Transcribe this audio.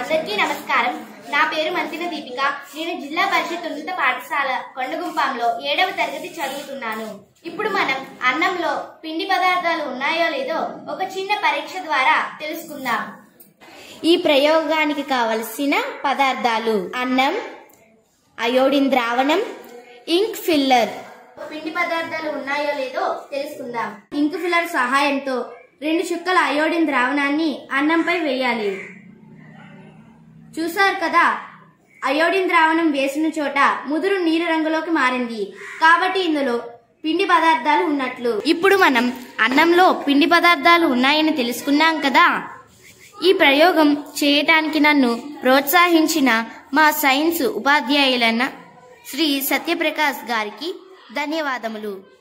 అందరికీ నమస్కారం నా పేరు మంతిన దీపిక నేను జిల్లా పరిషత్ ఉన్నత పాఠశాల కొండగుంపాంలో ఏడవ తరగతి చదువుతున్నాను ఇప్పుడు మనం అన్నంలో పిండి పదార్థాలు ఉన్నాయో లేదో ఒక చిన్న పరీక్ష ద్వారా తెలుసుకుందాం ఈ ప్రయోగానికి కావలసిన పదార్థాలు అన్నం అయోడిన్ ద్రావణం ఇంక్ ఫిల్లర్ పిండి పదార్థాలు ఉన్నాయో లేదో తెలుసుకుందాం ఇంక్ ఫిల్లర్ సహాయంతో రెండు చుక్కల అయోడిన్ ద్రావణాన్ని అన్నంపై వేయాలి చూసారు కదా అయోడిన్ ద్రావణం వేసిన చోట ముదురు నీలి రంగులోకి మారింది కాబట్టి ఇందులో పిండి పదార్థాలు ఉన్నట్లు ఇప్పుడు మనం అన్నంలో పిండి పదార్థాలు ఉన్నాయని తెలుసుకున్నాం కదా ఈ ప్రయోగం చేయటానికి నన్ను ప్రోత్సహించిన మా సైన్స్ ఉపాధ్యాయులైన శ్రీ సత్యప్రకాష్ గారికి ధన్యవాదములు